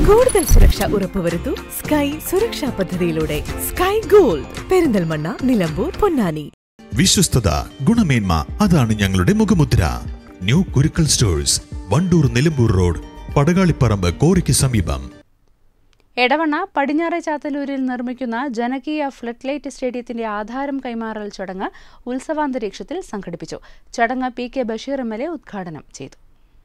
കൂടുതൽ സുരക്ഷ ഉറപ്പുവരുത്തൂ സ്കൈ സുരക്ഷാ പദ്ധതിയിലൂടെ സ്കൈ ഗോൾഡ് പെരിന്തൽമണ്ണ നിലമ്പൂർ പൊന്നാനി വിശ്വസ്തത ഗുണമേന്മ അതാണ് ഞങ്ങളുടെ മുഖമുദ്ര new Kurukkal stores Wandoor Nilambur road Padakalipparambu കോറിക്ക് സമീപം എടവണ്ണ പടിഞ്ഞാറെ ചാത്തലൂരിൽ നിർമ്മിക്കുന്ന ജനകീയ ഫ്ലഡ്ലൈറ്റ് സ്റ്റേഡിയത്തിന്റെ ആധാരം കൈമാറൽ ചടങ്ങ് ഉത്സവാന്തരീക്ഷത്തിൽ സംഘടിപ്പിച്ചു ചടങ്ങ് P K Basheer M L A ഉദ്ഘാടനം ചെയ്തു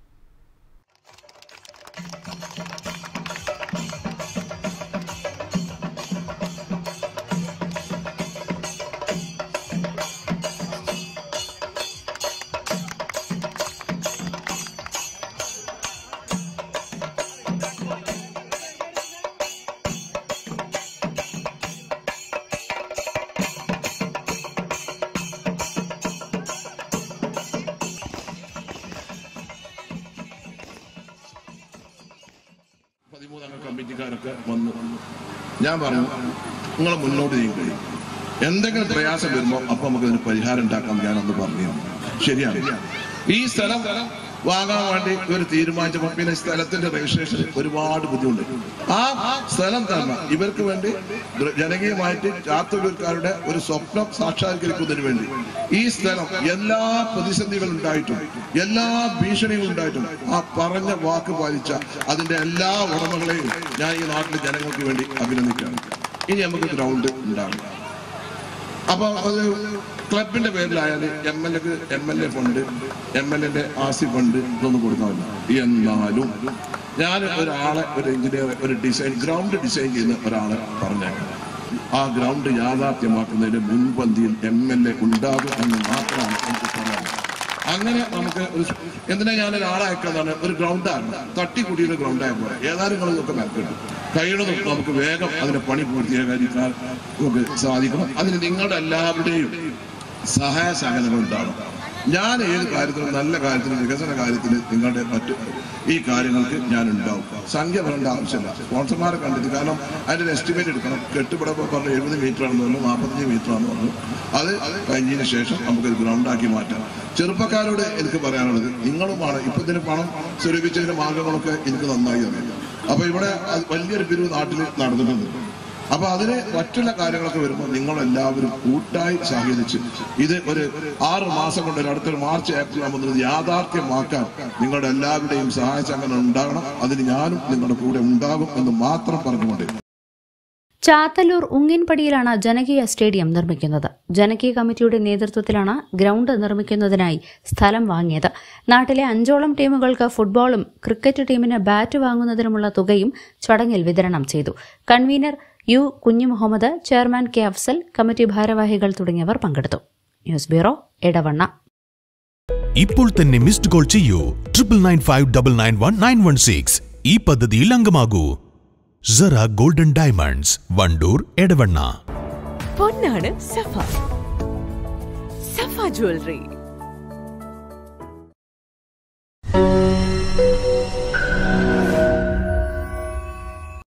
പതിമൂന്നംഗ കമ്മിറ്റിക്കാരൊക്കെ വന്നു ഞാൻ പറഞ്ഞു നിങ്ങൾ മുന്നോട്ട് നീങ്ങി എന്തെങ്കിലും പ്രയാസം വരുമ്പോൾ അപ്പൊ നമുക്ക് ഇതിന് പരിഹാരം ഉണ്ടാക്കാം ഞാനൊന്ന് പറഞ്ഞു ശരിയാണ് ഈ സ്ഥലം വാങ്ങാൻ വേണ്ടി ഒരു തീരുമാനിച്ചപ്പോൾ പിന്നെ സ്ഥലത്തിന്റെ രജിസ്ട്രേഷൻ ഒരുപാട് ബുദ്ധിമുട്ട് ആ സ്ഥലം തന്നെ ഇവർക്ക് വേണ്ടി ജനകീയമായിട്ട് ചാത്തൂർക്കാരുടെ ഒരു സ്വപ്നം സാക്ഷാത്കരിക്കുന്നതിന് വേണ്ടി ഈ സ്ഥലം എല്ലാ പ്രതിസന്ധികളും ഉണ്ടായിട്ടും എല്ലാ ഭീഷണികളും ഉണ്ടായിട്ടും ആ പറഞ്ഞ വാക്ക് പാലിച്ച അതിന്റെ എല്ലാ ഉടമകളെയും ഞാൻ ഈ നാട്ടിലെ ജനങ്ങൾക്ക് വേണ്ടി അഭിനന്ദിക്കുകയാണ് ഇനി നമുക്ക് ഗ്രൗണ്ട് ഉണ്ടാകും അപ്പൊ അത് ക്ലബിന്റെ പേരിലായാൽ എം എൽ എക്ക് M L A fund M L എന്റെ ആസി ഫണ്ട് ഇതൊന്നും കൊടുക്കാറില്ല എന്നാലും ഞാൻ ഒരാളെ ഒരു എഞ്ചിനീയർ ഒരു ഡിസൈൻ ഗ്രൗണ്ട് ഡിസൈൻ ചെയ്യുന്ന ഒരാളെ പറഞ്ഞേക്കാം ആ ഗ്രൗണ്ട് യാഥാർത്ഥ്യമാക്കുന്നതിന് മുൻപന്തിയിൽ എം എൽ എ ഉണ്ടാകും എന്ന് മാത്രമാണ് എനിക്ക് പറയാനുള്ളത് അങ്ങനെ നമുക്ക് ഒരു എന്തിനാ ഞാൻ ഒരാളെ അയക്കാന്നാണ് ഒരു ഗ്രൗണ്ടാണ് തട്ടിക്കൂട്ടിയൊരു ഗ്രൗണ്ടായ പോലെ ഏതാനും നിങ്ങളൊക്കെ നടക്കണം കഴിയണതും നമുക്ക് വേഗം അതിന്റെ പണി പൂർത്തീകരിക്കാൻ നമുക്ക് സാധിക്കണം അതിന് നിങ്ങളുടെ എല്ലാവരുടെയും സഹായ സഹകരണങ്ങൾ ഉണ്ടാവണം ഞാൻ ഏത് കാര്യത്തിലും നല്ല കാര്യത്തിലും വികസന കാര്യത്തിൽ നിങ്ങളുടെ മറ്റ് ഈ കാര്യങ്ങൾക്ക് ഞാൻ ഉണ്ടാവും സംഖ്യ വരേണ്ട ആവശ്യമില്ല സ്പോൺസർമാരെ കണ്ടിട്ട് കാരണം അതിന്റെ എസ്റ്റിമേറ്റ് എടുക്കണം കെട്ടിപ്പടപ്പോൾ പറഞ്ഞു എഴുപത് മീറ്റർ ആണെന്ന് പറഞ്ഞു നാൽപ്പത്തഞ്ച് മീറ്റർ ആണെന്ന് പറഞ്ഞു അത് കഴിഞ്ഞതിന് ശേഷം നമുക്ക് ഗ്രൗണ്ടാക്കി മാറ്റാം ചെറുപ്പക്കാരോട് എനിക്ക് പറയാനുള്ളത് നിങ്ങളുമാണ് ഇപ്പൊ ഇതിന് പണം സ്വരൂപിച്ചതിന്റെ മാർഗങ്ങളൊക്കെ എനിക്ക് നന്നായി അറിയാം അപ്പൊ ഇവിടെ അത് വലിയൊരു പിരിവ് നാട്ടിൽ നടന്നിട്ടുണ്ട് അപ്പൊ അതിന് മറ്റുള്ള കാര്യങ്ങളൊക്കെ വരുമ്പോൾ നിങ്ങൾ എല്ലാവരും കൂട്ടായി സഹകരിച്ച് ഇത് ഒരു ആറ് മാസം കൊണ്ട് ഒരു അടുത്തൊരു മാർച്ച് ഏപ്രിൽ ആകുമ്പോൾ ഇത് യാഥാർത്ഥ്യമാക്കാൻ നിങ്ങളുടെ എല്ലാവരുടെയും സഹായ സംഘടന ഉണ്ടാകണം അതിന് ഞാനും നിങ്ങളുടെ കൂടെ ഉണ്ടാകും എന്ന് മാത്രം പറഞ്ഞുകൊണ്ട് ചാത്തല്ലൂർ ഉങ്ങിൻപടിയിലാണ് ജനകീയ സ്റ്റേഡിയം നിർമ്മിക്കുന്നത് ജനകീയ കമ്മിറ്റിയുടെ നേതൃത്വത്തിലാണ് ഗ്രൗണ്ട് നിർമ്മിക്കുന്നതിനായി സ്ഥലം വാങ്ങിയത് നാട്ടിലെ അഞ്ചോളം ടീമുകൾക്ക് ഫുട്ബോളും ക്രിക്കറ്റ് ടീമിന് ബാറ്റ് വാങ്ങുന്നതിനുമുള്ള തുകയും ചടങ്ങിൽ വിതരണം ചെയ്തു convener U Kunhimuhammad chairman K Afsal committee ഭാരവാഹികൾ തുടങ്ങിയവർ പങ്കെടുത്തു ന്യൂസ് ബ്യൂറോ എടവണ്ണ ഇപ്പോൾ തന്നെ മിസ്ഡ് കോൾ ചെയ്യൂ triple nine five double nine one nine one six ഈ പദ്ധതിയിൽ അംഗമാകൂ Zara golden diamonds Wandoor Edavanna പൊന്നാണ് സഫ സഫ ജ്വല്ലറി